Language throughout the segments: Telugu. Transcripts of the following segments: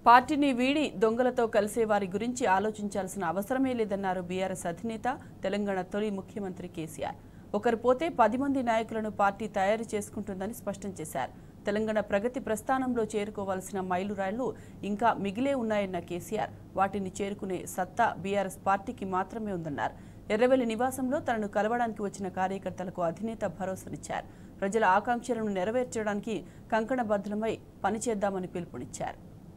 పార్టీని వీడి దొంగలతో కలిసే వారి గురించి ఆలోచించాల్సిన అవసరమే లేదన్నారు బీఆర్ఎస్ అధినేత తెలంగాణ తొలి ముఖ్యమంత్రి కేసీఆర్ ఒకరు పోతే పది మంది నాయకులను పార్టీ తయారు చేసుకుంటుందని స్పష్టం చేశారు తెలంగాణ ప్రగతి ప్రస్థానంలో చేరుకోవాల్సిన మైలురాళ్లు ఇంకా మిగిలే ఉన్నాయన్న కేసీఆర్ వాటిని చేరుకునే సత్తా బీఆర్ఎస్ పార్టీకి మాత్రమే ఉందన్నారు ఎర్రవెల్లి నివాసంలో తనను కలవడానికి వచ్చిన కార్యకర్తలకు అధినేత భరోసానిచ్చారు ప్రజల ఆకాంక్షలను నెరవేర్చడానికి కంకణబద్ధులమై పనిచేద్దామని పిలుపునిచ్చారు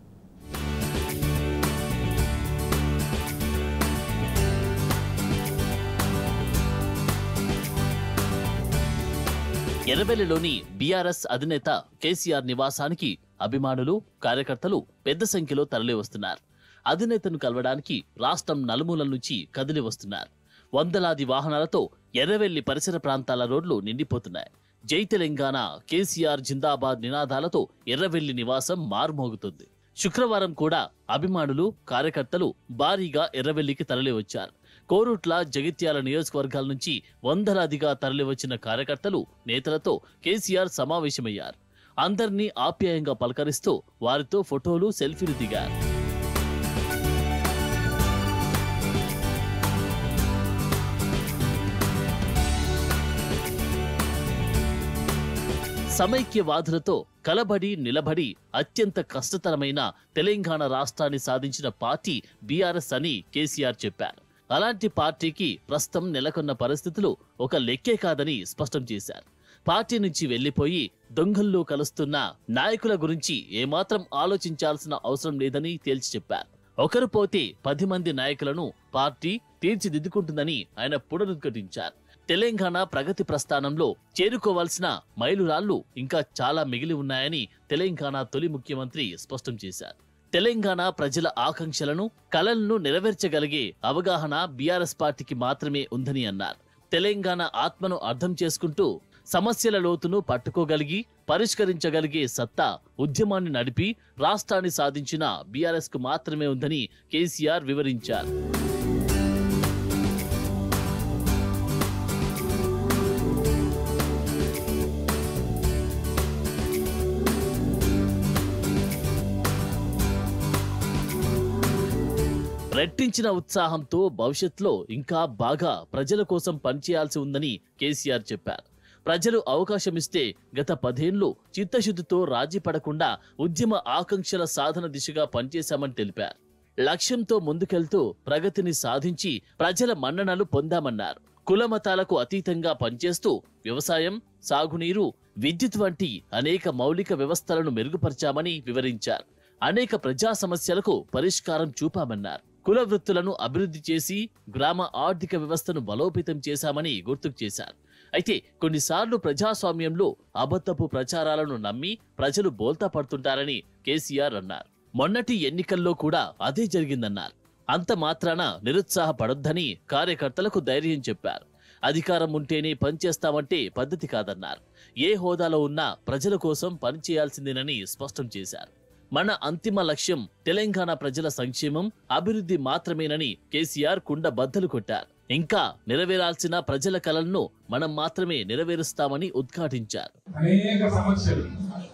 ఎర్రబెల్లిలోని బీఆర్ఎస్ అధినేత కేసీఆర్ నివాసానికి అభిమానులు కార్యకర్తలు పెద్ద సంఖ్యలో తరలి వస్తున్నారు అధినేతను కలవడానికి రాష్ట్రం నలుమూలల నుంచి కదిలి వస్తున్నారు వందలాది వాహనాలతో ఎర్రవెల్లి పరిసర ప్రాంతాల రోడ్లు నిండిపోతున్నాయి జై తెలంగాణ కేసీఆర్ జిందాబాద్ నినాదాలతో ఎర్రవెల్లి నివాసం మారుమోగుతుంది శుక్రవారం కూడా అభిమానులు కార్యకర్తలు భారీగా ఎర్రవెల్లికి తరలి వచ్చారు కోరుట్ల జగిత్యాల నియోజకవర్గాల నుంచి వందలాదిగా తరలివచ్చిన కార్యకర్తలు నేతలతో కేసీఆర్ సమావేశమయ్యారు అందర్నీ ఆప్యాయంగా పలకరిస్తూ వారితో ఫోటోలు సెల్ఫీలు దిగారు సమైక్యవాదులతో కలబడి నిలబడి అత్యంత కష్టతరమైన తెలంగాణ రాష్ట్రాన్ని సాధించిన పార్టీ బీఆర్ఎస్ అని కేసీఆర్ చెప్పారు అలాంటి పార్టీకి ప్రస్తుతం నెలకొన్న పరిస్థితులు ఒక లెక్కే కాదని స్పష్టం చేశారు పార్టీ నుంచి వెళ్లిపోయి దొంగల్లో కలుస్తున్న నాయకుల గురించి ఏమాత్రం ఆలోచించాల్సిన అవసరం లేదని తేల్చి చెప్పారు ఒకరు పోతే పది మంది నాయకులను పార్టీ తీర్చిదిద్దుకుంటుందని ఆయన పునరుద్ఘాటించారు తెలంగాణ ప్రగతి ప్రస్థానంలో చేరుకోవాల్సిన మైలురాళ్లు ఇంకా చాలా మిగిలి ఉన్నాయని తెలంగాణ తొలి ముఖ్యమంత్రి స్పష్టం చేశారు తెలంగాణ ప్రజల ఆకాంక్షలను కలలను నెరవేర్చగలిగే అవగాహన బీఆర్ఎస్ పార్టీకి మాత్రమే ఉందని అన్నారు తెలంగాణ ఆత్మను అర్థం చేసుకుంటూ సమస్యల లోతును పట్టుకోగలిగి పరిష్కరించగలిగే సత్తా ఉద్యమాన్ని నడిపి రాష్ట్రాన్ని సాధించిన బీఆర్ఎస్ కు మాత్రమే ఉందని కేసీఆర్ వివరించారు రెట్టించిన ఉత్సాహంతో భవిష్యత్తులో ఇంకా బాగా ప్రజల కోసం పనిచేయాల్సి ఉందని కేసీఆర్ చెప్పారు ప్రజలు అవకాశమిస్తే గత పదేళ్లు చిత్తశుద్ధితో రాజీ పడకుండా ఉద్యమ ఆకాంక్షల సాధన దిశగా పనిచేశామని తెలిపారు లక్ష్యంతో ముందుకెళ్తూ ప్రగతిని సాధించి ప్రజల మన్ననలు పొందామన్నారు కులమతాలకు అతీతంగా పనిచేస్తూ వ్యవసాయం సాగునీరు విద్యుత్ వంటి అనేక మౌలిక వ్యవస్థలను మెరుగుపరిచామని వివరించారు అనేక ప్రజా సమస్యలకు పరిష్కారం చూపామన్నారు కుల వృత్తులను అభివృద్ధి చేసి గ్రామ ఆర్థిక వ్యవస్థను బలోపేతం చేశామని గుర్తుకు చేశారు అయితే కొన్నిసార్లు ప్రజాస్వామ్యంలో అబద్ధపు ప్రచారాలను నమ్మి ప్రజలు బోల్తా పడుతుంటారని కేసీఆర్ అన్నారు మొన్నటి ఎన్నికల్లో కూడా అదే జరిగిందన్నారు అంత మాత్రాన నిరుత్సాహపడొద్దని కార్యకర్తలకు ధైర్యం చెప్పారు అధికారం ఉంటేనే పనిచేస్తామంటే పద్ధతి కాదన్నారు ఏ హోదాలో ఉన్నా ప్రజల కోసం పనిచేయాల్సిందేనని స్పష్టం చేశారు మన అంతిమ లక్ష్యం తెలంగాణ ప్రజల సంక్షేమం అభివృద్ధి మాత్రమేనని కేసీఆర్ కుండ బద్దలు కొట్టారు ఇంకా నెరవేరాల్సిన ప్రజల కలలను మనం మాత్రమే నెరవేరుస్తామని ఉద్ఘాటించారు అనేక సమస్యలు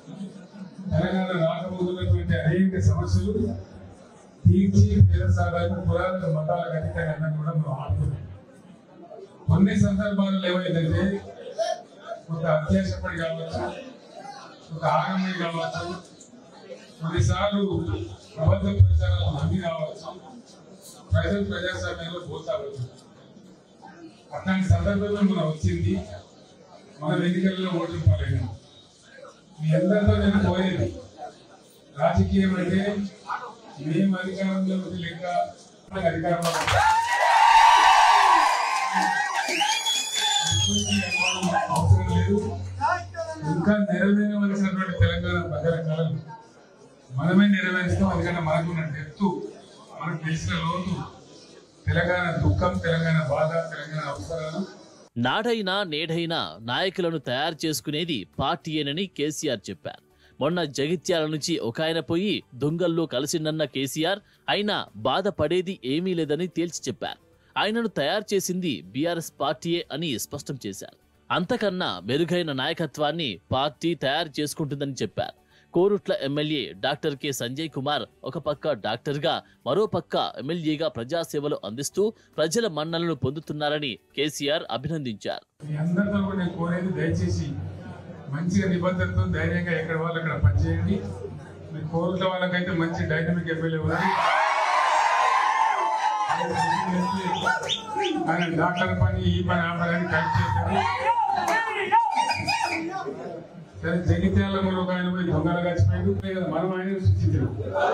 తెలంగాణ రాకముందున్నటువంటి అనేక సమస్యలు తీర్చి పేద సాధారణ పురాతన మతాలకు అతీతంగా కూడా మనం ఆడుతున్నాం కొన్ని సందర్భాల్లో ఏమైందంటే ఒక అత్యాశపడి కావచ్చు ఒక ఆగమని కావచ్చు కొన్నిసార్లు అబద్ధ ప్రచారాలు నమ్మి కావచ్చు ప్రజలు ప్రజాస్వామ్యంలో పోతావచ్చు అట్లాంటి సందర్భంలో మనం వచ్చింది మన ఎన్నికల్లో ఓట్లు పాలైనాం మీ అందరితో నేను పోయేది రాజకీయం అంటే మేము అధికారంలోకి లేక మనకు అధికారంలో ఉంటాం. ఎటువంటి అనుమానం అవసరం లేదు ఇంకా నెరవేరవలసినటువంటి తెలంగాణ ప్రజల కళలు మనమే నెరవేరుస్తాం ఎందుకంటే మనకున్న డెప్తు మనకు తెలిసిన లోతు తెలంగాణ దుఃఖం తెలంగాణ బాధ తెలంగాణ అవసరాలు నాడైనా నేడైనా నాయకులను తయారు చేసుకునేది పార్టీయేనని కేసీఆర్ చెప్పారు మొన్న జగిత్యాల నుంచి ఒక ఆయన పోయి దొంగల్లో కలిసిందన్న కేసీఆర్ అయినా బాధపడేది ఏమీ లేదని తేల్చి చెప్పారు ఆయనను తయారు చేసింది బీఆర్ఎస్ పార్టీయే అని స్పష్టం చేశారు అంతకన్నా మెరుగైన నాయకత్వాన్ని పార్టీ తయారు చేసుకుంటుందని చెప్పారు Korutla MLA doctor K Sanjay Kumar ఒక పక్క డాక్టర్గా మరో పక్క ఎమ్మెల్యేగా ప్రజాసేవలు అందిస్తూ ప్రజల మన్నలను పొందుతున్నారని కేసీఆర్ అభినందించారు మీ అందరితో కూడా నేను కోరేది దయచేసి మంచిగా నిబద్ధతతో ధైర్యంగా ఎక్కడ వాళ్ళు అక్కడ పనిచేయండి మీ కోరుల వాళ్ళకైతే మంచి డైనమిక్ ఎమ్మెల్యే ఉంది ఆయన డాక్టర్ పని ఈ పని ఆ పని అని కలిసి చేస్తారు సరే జగిత్యాలలో ఒక ఆయన పోయి దొంగలు గచ్చిపోయాడు కదా మనం ఆయన సృష్టించాడు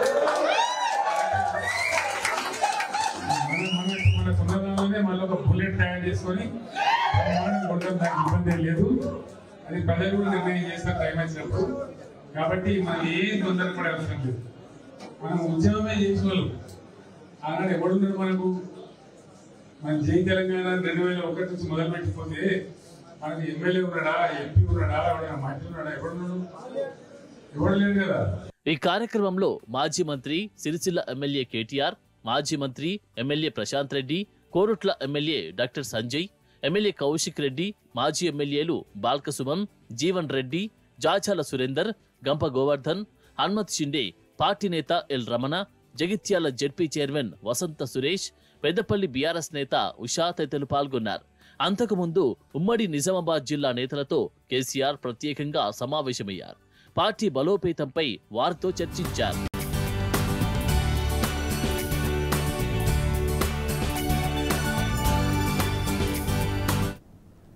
మనం మన మన సొంతంలోనే మళ్ళీ ఒక బుల్లెట్ తయారు చేసుకొని బ్రహ్మాండంగా ఉండడం దానికి ఇబ్బంది ఏం లేదు అది ప్రజలు కూడా నిర్ణయం చేస్తారు టైం వచ్చినప్పుడు కాబట్టి మనం ఏం తొందర కూడా అవసరం లేదు మనం ఉద్యమమే చేసిన వాళ్ళు ఆనాడు ఎవడున్నాడు మనకు మన జై తెలంగాణ రెండు వేల ఒకటి నుంచి మొదలు పెట్టిపోతే మనకి ఎమ్మెల్యే ఉన్నాడా ఎంపీ ఉన్నాడా ఎవడైనా మంత్రి ఉన్నాడా ఎవడున్నాడు ఎవడు లేడు కదా ఈ కార్యక్రమంలో మాజీ మంత్రి సిరిసిల్ల ఎమ్మెల్యే కేటీఆర్ మాజీ మంత్రి MLA Prashanth Reddy Korutla MLA doctor Sanjay MLA Kaushik Reddy మాజీ ఎమ్మెల్యేలు బాల్కసుమన్ జీవన్ రెడ్డి జాచాల సురేందర్ గంప గోవర్ధన్ హన్మత్ షిండే పార్టీ నేత L Ramana Jagtial ZP chairman Vasantha Suresh Peddapalli BRS నేత ఉషా తదితరులు పాల్గొన్నారు అంతకుముందు ఉమ్మడి నిజామాబాద్ జిల్లా నేతలతో కేసీఆర్ ప్రత్యేకంగా సమావేశమయ్యారు పార్టీ బలోపేతంపై వారితో చర్చించారు